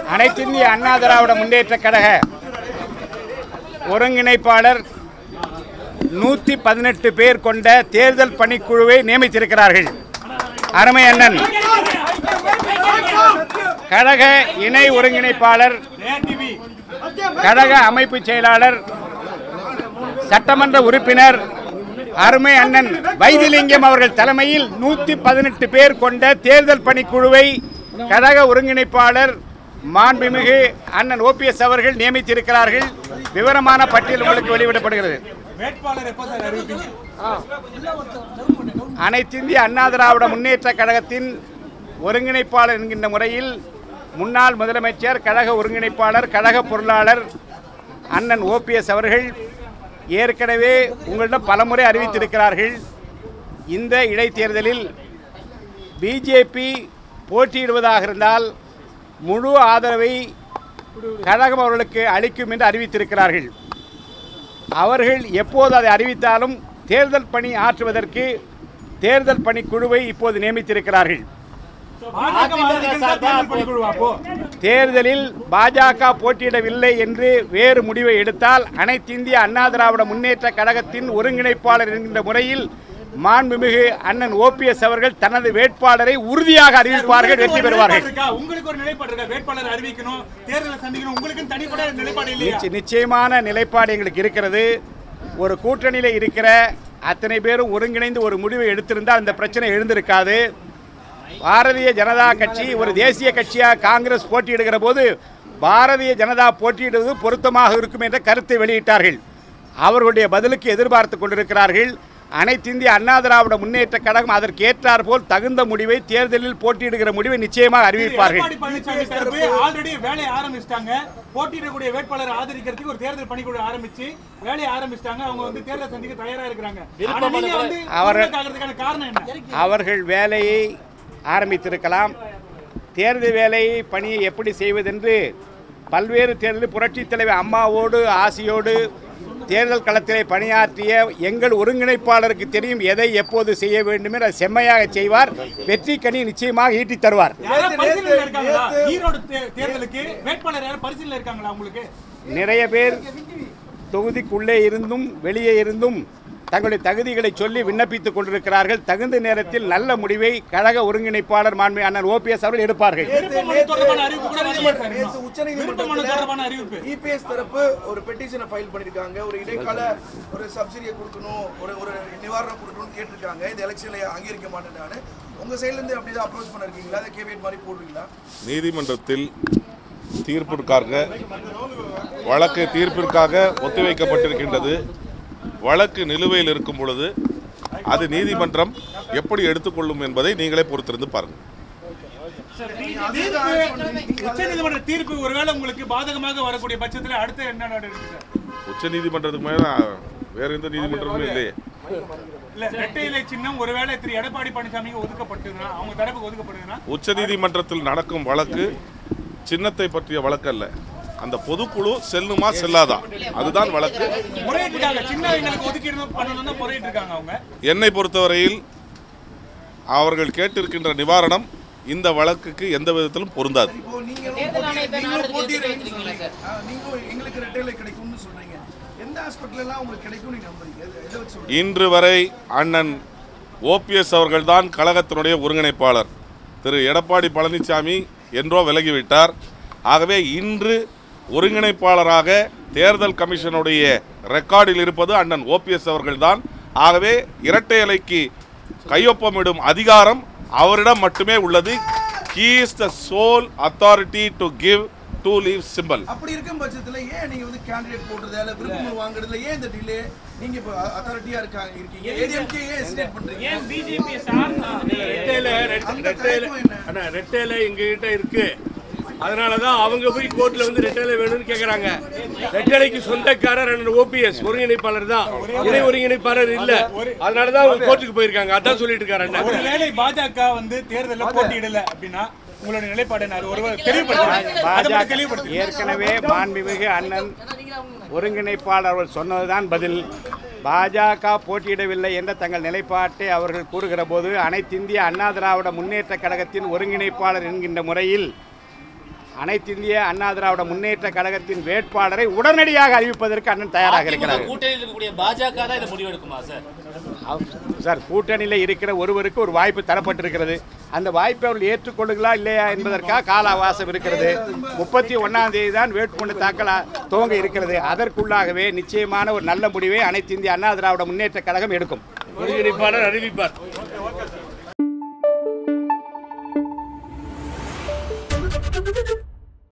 அனைத்திந்திய அண்ணா திராவிட முன்னேற்ற கழக ஒருங்கிணைப்பாளர் நூற்றி பதினெட்டு பேர் கொண்ட தேர்தல் பணிக்குழுவை நியமித்திருக்கிறார்கள் அருமை அண்ணன் கழக இணை ஒருங்கிணைப்பாளர் கழக அமைப்பு செயலாளர் சட்டமன்ற உறுப்பினர் அருமை அண்ணன் வைத்திலிங்கம் அவர்கள் தலைமையில் நூற்றி பதினெட்டு பேர் கொண்ட தேர்தல் பணிக்குழுவை கழக ஒருங்கிணைப்பாளர் மாண்புமிகு அண்ணன் ஓபிஎஸ் அவர்கள் நியமித்திருக்கிறார்கள் விவரமான பட்டியல் உங்களுக்கு வெளியிடப்படுகிறது வேட்பாளர் எப்போ சார் அறிவிப்பீங்க அனைத்திந்திய அண்ணா திராவிட முன்னேற்ற கழகத்தின் ஒருங்கிணைப்பாளர் என்கின்ற முறையில் முன்னாள் முதலமைச்சர் கழக ஒருங்கிணைப்பாளர் கழக பொருளாளர் அண்ணன் ஓபிஎஸ் அவர்கள் ஏற்கனவே உங்களிடம் பலமுறை அறிவித்திருக்கிறார்கள் இந்த இடைத்தேர்தலில் பிஜேபி போட்டியிடுவதாக இருந்தால் முழு ஆதரவை கழகம் அவர்களுக்கு அளிக்கும் என்று அறிவித்திருக்கிறார்கள் அவர்கள் எப்போது அதை அறிவித்தாலும் தேர்தல் பணி ஆற்றுவதற்கு தேர்தல் பணிக்குழுவை இப்போது நியமித்திருக்கிறார்கள் பாஜக வாதிகள் தான் தேர்தல் பணிக்குழுவா அப்போ தேர்தலில் பாஜக போட்டியிடவில்லை என்று வேறு முடிவை எடுத்தால் அனைத்திந்திய அண்ணா திராவிட முன்னேற்ற கழகத்தின் ஒருங்கிணைப்பாளர் என்கின்ற முறையில் மாண்புமிகு அண்ணன் ஓபிஎஸ் அவர்கள் தனது வேட்பாளரை உறுதியாக அறிவிப்பார்கள் வெற்றி பெறுவார்கள் இருக்கா? உங்களுக்கு ஒரு நிலைப்பாடு இருக்கா வேட்பாளர் அறிவிக்கணும் தேர்தலை சந்திக்கணும் உங்களுக்கு தனிப்பட்ட நிலைப்பாடு இல்லையா நிச்ச- நிச்சயமான நிலைப்பாடு எங்களுக்கு இருக்கிறது ஒரு கூட்டணியில் இருக்கிற அத்தனை பேரும் ஒருங்கிணைந்து ஒரு முடிவை எடுத்திருந்தால் இந்த பிரச்சனை எழுந்திருக்காது பாரதிய ஜனதா கட்சி ஒரு தேசிய கட்சியாக காங்கிரஸ் போட்டியிடுகிற போது பாரதிய ஜனதா போட்டியிடுவது பொருத்தமாக இருக்கும் என்ற கருத்தை வெளியிட்டார்கள் அவர்களுடைய பதிலுக்கு எதிர்பார்த்து கொண்டிருக்கிறார்கள் அனைத்திந்திய அண்ணா திராவிட முன்னேற்ற கழகம் அதற்கு ஏற்றார் போல் தகுந்த முடிவை தேர்தலில் போட்டியிடுகிற முடிவை நிச்சயமாக அறிவிப்பார்கள் எடப்பாடி பழனிசாமி தரப்பு ஆல்ரெடி வேலையை ஆரம்பிச்சிட்டாங்க போட்டியிடக்கூடிய வேட்பாளரை ஆதரிக்கிறதுக்கு ஒரு தேர்தல் பணிக்குழு ஆரம்பிச்சு வேலையை ஆரம்பிச்சிட்டாங்க அவங்க வந்து தேர்தல் சந்திக்க தயாரா இருக்கிறாங்க ஆனா நீங்க வந்து அவர்- முன்னோக்கி ஆகிறதுக்கான காரணம் என்ன அவர்கள் வேலையை ஆரம்பித்திருக்கலாம் தேர்தல் வேலையை பணியை எப்படி செய்வதென்று பல்வேறு தேர்தலில் புரட்சித் தலைவர் அம்மாவோடு ஆசியோடு தேர்தல் களத்திலே பணியாற்றிய எங்கள் ஒருங்கிணைப்பாளருக்கு தெரியும் எதை எப்போது செய்ய வேண்டும் என்று அதை செம்மையாக செய்வார் வெற்றி கனி நிச்சயமாக ஈட்டித் தருவார் யாராவது பரிசீலனை இருக்காங்களா ஈரோடு தே- தேர்தலுக்கு வேட்பாளர் யாரும் பரிசீலனை இருக்காங்களா உங்களுக்கு நிறைய பேர் தொகுதிக்குள்ளே இருந்தும் வெளியே இருந்தும் தங்களுடைய தகுதிகளை சொல்லி விண்ணப்பித்துக் கொண்டிருக்கிறார்கள் தகுந்த நேரத்தில் நல்ல முடிவை கழக ஒருங்கிணைப்பாளர் மாண்பு அண்ணன் ஓபிஎஸ் அவர்கள் எடுப்பார்கள் விருப்ப மனு தொடர்பான அறிவிப்பு கூட வரலையே சார் நேத்து இன்னும். உச்சநீதிமன்றத்துல விருப்ப மனு தொடர்பான அறிவிப்பு இபிஎஸ் தரப்பு ஒரு பெட்டிஷனை ஃபைல் பண்ணிருக்காங்க ஒரு இடைக்கால ஒரு சப்சிடியை கொடுக்கணும் ஒரு ஒரு நிவாரணம் கொடுக்கணும்னு கேட்டிருக்காங்க இந்த எலெக்ஷன்ல அங்கீகரிக்க மாட்டேன்னு உங்க சைடுல இருந்து அப்படிதான் அப்ரோச் பண்ணிருக்கீங்களா அதை கேவியட் மாதிரி போடுறீங்களா நீதிமன்றத்தில் தீர்ப்பிற்காக வழக்கு தீர்ப்பிற்காக ஒத்திவைக்கப்பட்டிருக்கின்றது வழக்கு நிலுவையில் இருக்கும் பொழுது அது நீதிமன்றம் எப்படி எடுத்துக்கொள்ளும் என்பதை நீங்களே பொறுத்திருந்து பாருங்கள் உச்சநீதிமன்ற தீர்ப்பு ஒருவேளை உங்களுக்கு பாதகமாக வரக்கூடிய பட்சத்தில் அடுத்து என்ன நடவடிக்கை சார் உச்ச நீதிமன்றத்துக்கு மேல வேற எந்த நீதிமன்றமும் இல்லையே இல்ல இரட்டை இலை சின்னம் ஒருவேளை திரு எடப்பாடி பழனிசாமிக்கு ஒதுக்கப்பட்டதுன்னா அவங்க தரப்புக்கு ஒதுக்கப்படுதுன்னா உச்ச நீதிமன்றத்தில் நடக்கும் வழக்கு சின்னத்தை பற்றிய வழக்கு அல்ல அந்த பொதுக்குழு செல்லுமா செல்லாதா அதுதான் வழக்கு முறையிட்டாங்க சின்ன எங்களுக்கு ஒதுக்கீடு பண்ணணும் தான் முறையிட்டு இருக்காங்க அவங்க என்னை பொறுத்தவரையில் அவர்கள் கேட்டிருக்கின்ற நிவாரணம் இந்த வழக்குக்கு எந்த விதத்திலும் பொருந்தாது இப்போ நீங்களும் போட்டி- நீங்களும் போட்டியிடுறீங்கன்னு சொல்றீங்க ஆ, நீங்களும் எங்களுக்கு ரெட்டையில கிடைக்கும்னு சொல்றீங்க எந்த ஹாஸ்பிட்டல் எல்லாம் உங்களுக்கு கிடைக்கும் நீங்க நம்புறீங்க எதை- எதை வச்சு சொல்றீங்க இன்று வரை அண்ணன் ஓபிஎஸ் அவர்கள்தான் கழகத்தினுடைய ஒருங்கிணைப்பாளர் திரு எடப்பாடி பழனிசாமி என்றோ விலகிவிட்டார் ஆகவே இன்று ஒருங்கிணைப்பாளராக தேர்தல் கமிஷனுடைய ரெக்கார்டில் இருப்பது அண்ணன் ஓபிஎஸ் அவர்கள்தான் ஆகவே இரட்டை இலைக்கு கையொப்பமிடும் அதிகாரம் அவரிடம் மட்டுமே உள்ளது he is the sole authority to give to leave symbol அப்படி இருக்கும் பட்சத்துல ஏன் நீங்க வந்து கேண்டிடேட் போடுறதுல இல்ல விருப்பம் வாங்குறதுல ஏன் இந்த டிலே நீங்க இப்போ அத்தாரிட்டியா இருக்காங்க இருக்கீங்க ஏடிஎம்கே ஏன் ஹெசிடேட் பண்றீங்க ரெட்டையில ரெட்- அந்த ரெட்டையில தயக்கம் என்ன? அண்ணா ரெட்டையில எங்ககிட்ட இருக்கு அதனால தான் அவங்க போய் கோர்ட்ல வந்து ரெட்டையில வேணும்னு கேக்குறாங்க ரெட்டைலைக்கு சொந்தக்காரர் அண்ணன் ஓபிஎஸ் ஒருங்கிணைப்பாளர் தான் இணை ஒருங்கிணைப்பாளர் இல்ல அதனால தான் அவங்க கோர்ட்டுக்கு போயிருக்காங்க அதான் சொல்லிட்டு இருக்காரு அண்ணன் ஒருவேளை பாஜக வந்து தேர்தலில் போட்டியிடல அப்படின்னா உங்களுடைய நிலைப்பாடு என்ன அது ஒருவர் தெளிவுபடுத்துங்க அதை மட்டும் பாஜக தெளிவுபடுத்துங்க ஏற்கனவே மாண்புமிகு அண்ணன் ஒருங்கிணைப்பாளர் அவர்கள் சொன்னதுதான் பதில் பாஜக போட்டியிடவில்லை என்ற தங்கள் நிலைப்பாட்டை அவர்கள் கூறுகிற போது அனைத்திந்திய அண்ணா திராவிட முன்னேற்ற கழகத்தின் ஒருங்கிணைப்பாளர் என்கின்ற முறையில் அனைத்து இந்திய அண்ணா திராவிட முன்னேற்ற கழகத்தின் வேட்பாளரை உடனடியாக அறிவிப்பதற்கு அண்ணன் தயாராக அதிமுக இருக்கிறார் கூட்டணியில் இருக்கக்கூடிய பாஜக தான் இதை முடிவெடுக்குமா சார் அவ- சார் கூட்டணியில் இருக்கிற ஒருவருக்கு ஒரு வாய்ப்பு தரப்பட்டிருக்கிறது அந்த வாய்ப்பை அவர்கள் ஏற்றுக்கொள்ளுங்களா இல்லையா என்பதற்காக கால அவகாசம் இருக்கிறது முப்பத்தி ஒன்றாம் தேதி தான் வேட்புமனு தாக்கல் ஆ- துவங்க இருக்கிறது அதற்குள்ளாகவே நிச்சயமான ஒரு நல்ல முடிவை அனைத்து இந்திய அண்ணா திராவிட முன்னேற்ற கழகம் எடுக்கும் ஒருங்கிணைப்பாளர் அறிவிப்பார்